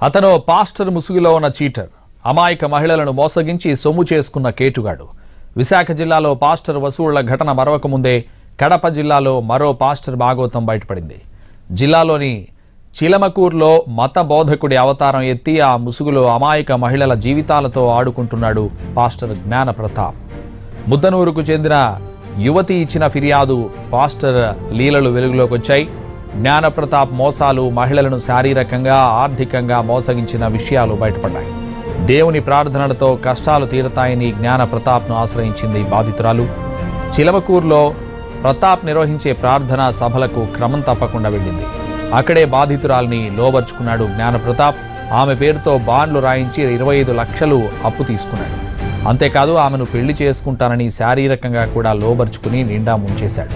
అతను పాస్టర్ ముసుగులో ఉన్న చీటర్ అమాయక మహిళలను మోసగించి సొమ్ము చేసుకున్న కేటుగాడు విశాఖ జిల్లాలో పాస్టర్ వసూళ్ల ఘటన మరవక ముందే కడప జిల్లాలో మరో పాస్టర్ భాగోతం బయటపడింది జిల్లాలోని చిలమకూర్లో మత బోధకుడి అవతారం ఎత్తి ఆ ముసుగులో అమాయక మహిళల జీవితాలతో ఆడుకుంటున్నాడు పాస్టర్ జ్ఞాన ప్రతాప్ ముద్దనూరుకు చెందిన యువతి ఇచ్చిన ఫిర్యాదు పాస్టర్ లీలలు వెలుగులోకి వచ్చాయి జ్ఞానప్రతాప్ మోసాలు మహిళలను శారీరకంగా ఆర్థికంగా మోసగించిన విషయాలు బయటపడ్డాయి దేవుని ప్రార్థనలతో కష్టాలు తీరతాయని జ్ఞానప్రతాప్ను ఆశ్రయించింది బాధితురాలు చిలమకూరులో ప్రతాప్ నిర్వహించే ప్రార్థనా సభలకు క్రమం తప్పకుండా వెళ్ళింది అక్కడే బాధితురాల్ని లోబర్చుకున్నాడు జ్ఞానప్రతాప్ ఆమె పేరుతో బాండ్లు రాయించి ఇరవై ఐదు లక్షలు అప్పు తీసుకున్నాడు అంతేకాదు ఆమెను పెళ్లి చేసుకుంటానని శారీరకంగా కూడా లోబర్చుకుని నిండా ముంచేశాడు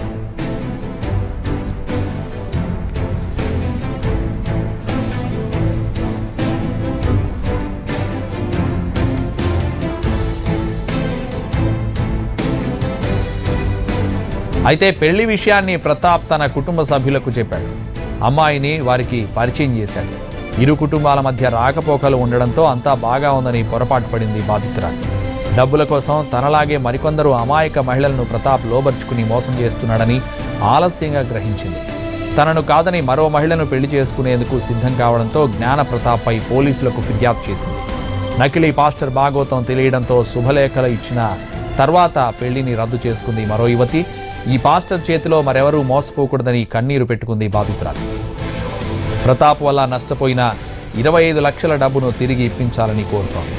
అయితే పెళ్లి విషయాన్ని ప్రతాప్ తన కుటుంబ సభ్యులకు చెప్పాడు అమ్మాయిని వారికి పరిచయం చేశాడు ఇరు కుటుంబాల మధ్య రాకపోకలు ఉండడంతో అంతా బాగా ఉందని పొరపాటు పడింది బాధితురాలు డబ్బుల కోసం తనలాగే మరికొందరు అమాయక మహిళలను ప్రతాప్ లోబర్చుకుని మోసం చేస్తున్నాడని ఆలస్యంగా గ్రహించింది తనను కాదని మరో మహిళను పెళ్లి చేసుకునేందుకు సిద్ధం కావడంతో జ్ఞాన ప్రతాప్పై పోలీసులకు ఫిర్యాదు చేసింది నకిలీ పాస్టర్ భాగోతం తెలియడంతో శుభలేఖలు ఇచ్చిన తర్వాత పెళ్లిని రద్దు చేసుకుంది మరో యువతి ఈ పాస్టర్ చేతిలో మరెవరూ మోసపోకూడదని కన్నీరు పెట్టుకుంది బాధితురాలు ప్రతాప్ వల్ల నష్టపోయిన ఇరవై ఐదు లక్షల డబ్బును తిరిగి ఇప్పించాలని కోరుతోంది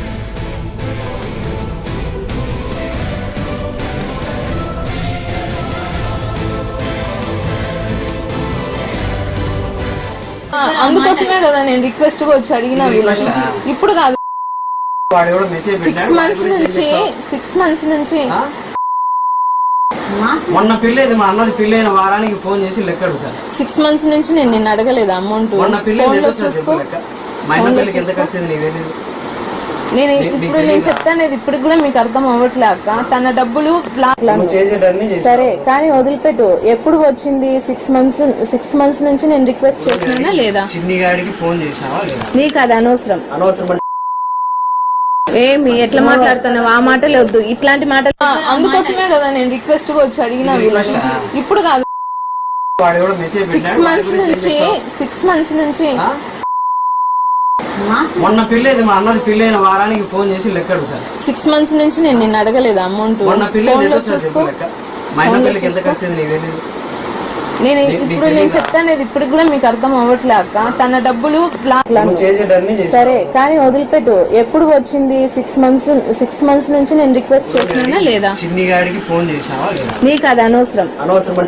ఆ, అందుకోసమే కదా నేను రిక్వెస్ట్ గా వచ్చి అడిగిన వీళ్ళని ఇప్పుడు కాదు వాడు ఎవడో మెసేజ్ సిక్స్ మంత్స్ నుంచి సిక్స్ మంత్స్ నుంచి మొన్న పెళ్ళేది మా అన్నది పెళ్ళైన వారానికి ఫోన్ చేసి లెక్క అడుగుతాను సిక్స్ మంత్స్ నుంచి నేను నిన్ను అడగలేదు అమౌంట్ మొన్న పెళ్ళి ఫోన్ లో ఎంత చూసుకో లెక్క మా అన్న పెళ్ళికి ఎంత ఖర్చు నీకు తెలియదు నేను నీకు ఇప్పుడు నేను తెలీదా? చెప్తాను ఇప్పటికి కూడా మీకు అర్థం అవ్వట్లే అక్క తన డబ్బులు ప్లా- నువ్వు చేసేటన్ని చేసి సరే కానీ వదిలిపెట్టు ఎప్పుడు వచ్చింది సిక్స్ మంత్స్ సిక్స్ మంత్స్ నుంచి నేను రిక్వెస్ట్ చేసినా లేదా చిన్ని గాడికి ఫోన్ చేసావా లేదా నీకు అది అనవసరం అనవసరం ఏమి ఎట్లా మాట్లాడుతున్నావు ఆ మాటలు వద్దు ఇట్లాంటి మాటలు అందుకోసమే కదా నేను రిక్వెస్ట్ గా వచ్చి అడిగిన వీళ్ళని ఇప్పుడు కాదు వాడు ఎవడో మెసేజ్ సిక్స్ మంత్స్ నుంచి సిక్స్ మంత్స్ నుంచి మొన్న పెళ్ళేది మా అన్నది పెళ్ళైన వారానికి ఫోన్ చేసి లెక్క అడుగుతాను సిక్స్ మంత్స్ నుంచి నేను నిన్ను అడగలేదు అమౌంట్ మొన్న పెళ్ళేది ఫోన్ ఎంత లో వచ్చో చూసుకో చెప్పు లెక్క మా అన్న పెళ్ళికి ఎంత ఖర్చు నీకు తెలియదు నేను నీ- ఇప్పుడు నీకు నేను తెలీదా? చెప్తాను ఇప్పటికి కూడా మీకు అర్థం అవ్వట్లే అక్క తన డబ్బులు ప్లా- నువ్వు చేసేటన్ని చేసి సరే కానీ వదిలిపెట్టు ఎప్పుడు వచ్చింది సిక్స్ మంత్స్ సిక్స్ మంత్స్ నుంచి నేను రిక్వెస్ట్ చేసినా లేదా చిన్ని గాడికి ఫోన్ చేసావా లేదా నీకు అది అనవసరం అనవసరం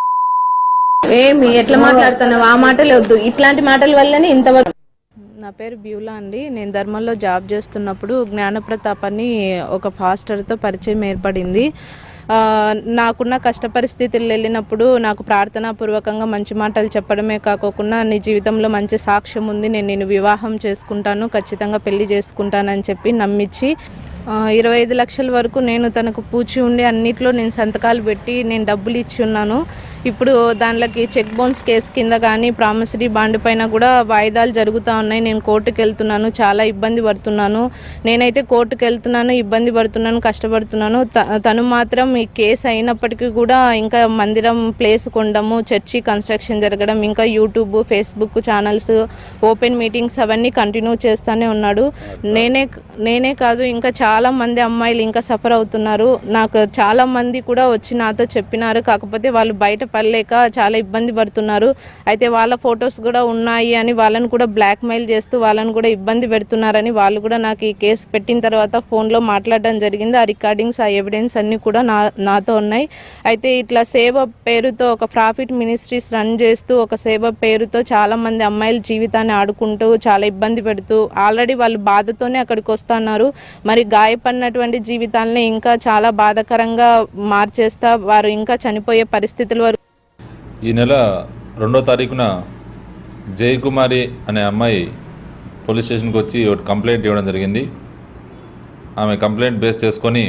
ఏమి ఎట్లా మాట్లాడుతున్నావు ఆ మాటలు వద్దు ఇట్లాంటి మాటల వల్లనే ఇంతవరకు నా పేరు బ్యూలా అండి నేను ధర్మంలో జాబ్ చేస్తున్నప్పుడు జ్ఞానప్రతాప్ అని ఒక ఫాస్టర్తో పరిచయం ఏర్పడింది ఆ, నాకున్న కష్ట పరిస్థితులు వెళ్ళినప్పుడు నాకు ప్రార్థనాపూర్వకంగా మంచి మాటలు చెప్పడమే కాకోకుండా నీ జీవితంలో మంచి సాక్ష్యం ఉంది నేను నేను వివాహం చేసుకుంటాను ఖచ్చితంగా పెళ్లి చేసుకుంటానని చెప్పి నమ్మించి ఆ, ఇరవై ఐదు లక్షల వరకు నేను తనకు పూచి ఉండి అన్నిట్లో నేను సంతకాలు పెట్టి నేను డబ్బులు ఇచ్చి ఉన్నాను ఇప్పుడు దానిలోకి చెక్ బౌన్స్ కేసు కింద కానీ ప్రామిసరీ బాండ్ పైన కూడా వాయిదాలు జరుగుతూ ఉన్నాయి నేను కోర్టుకు వెళ్తున్నాను చాలా ఇబ్బంది పడుతున్నాను నేనైతే కోర్టుకు వెళ్తున్నాను ఇబ్బంది పడుతున్నాను కష్టపడుతున్నాను త- తను మాత్రం ఈ కేసు అయినప్పటికీ కూడా ఇంకా మందిరం ప్లేస్ కొనడము చర్చి కన్స్ట్రక్షన్ జరగడం ఇంకా YouTube Facebook channels open meetings అవన్నీ కంటిన్యూ చేస్తూనే ఉన్నాడు నేనే నేనే కాదు ఇంకా చాలా మంది అమ్మాయిలు ఇంకా సఫర్ అవుతున్నారు నాకు చాలా మంది కూడా వచ్చి నాతో చెప్పినారు కాకపోతే వాళ్ళు బయట పడలేక చాలా ఇబ్బంది పడుతున్నారు అయితే వాళ్ళ ఫొటోస్ కూడా ఉన్నాయి అని వాళ్ళని కూడా బ్లాక్ మెయిల్ చేస్తూ వాళ్ళని కూడా ఇబ్బంది పెడుతున్నారని వాళ్ళు కూడా నాకు ఈ కేసు పెట్టిన తర్వాత ఫోన్లో మాట్లాడడం జరిగింది ఆ రికార్డింగ్స్ ఆ ఎవిడెన్స్ అన్నీ కూడా నా నాతో ఉన్నాయి అయితే ఇట్లా సేవ పేరుతో ఒక ప్రాఫిట్ మినిస్ట్రీస్ రన్ చేస్తూ ఒక సేవ పేరుతో చాలా మంది అమ్మాయిల జీవితాన్ని ఆడుకుంటూ చాలా ఇబ్బంది పెడుతూ ఆల్రెడీ వాళ్ళు బాధతోనే అక్కడికి వస్తున్నారు మరి గాయపడినటువంటి జీవితాలని ఇంకా చాలా బాధాకరంగా మార్చేస్తా వారు ఇంకా చనిపోయే పరిస్థితుల వరకు ఈ నెల రెండో తారీఖున జయకుమారి అనే అమ్మాయి పోలీస్ స్టేషన్కి వచ్చి ఒకటి కంప్లైంట్ ఇవ్వడం జరిగింది ఆమె కంప్లైంట్ బేస్ చేసుకొని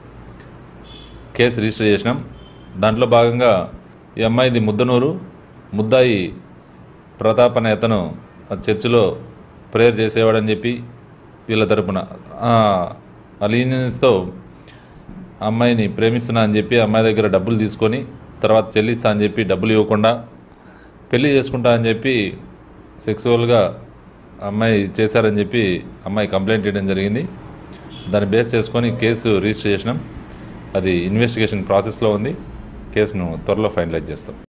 కేసు రిజిస్టర్ చేసినాం దాంట్లో భాగంగా ఈ అమ్మాయిది ముద్దనూరు ముద్దాయి ప్రతాప్ అనే అతను ఆ చర్చిలో ప్రేయర్ చేసేవాడని చెప్పి వీళ్ళ తరపున ఆ లీనియన్స్తో అమ్మాయిని ప్రేమిస్తున్నా అని చెప్పి అమ్మాయి దగ్గర డబ్బులు తీసుకొని తర్వాత చెల్లిస్తా అని చెప్పి డబ్బులు ఇవ్వకుండా పెళ్లి చేసుకుంటా అని చెప్పి సెక్సువల్గా అమ్మాయి చేశారని చెప్పి అమ్మాయి కంప్లైంట్ చేయడం జరిగింది దాన్ని బేస్ చేసుకొని కేసు రిజిస్టర్ చేసినాం అది ఇన్వెస్టిగేషన్ ప్రాసెస్లో ఉంది కేసును త్వరలో ఫైనలైజ్ చేస్తాం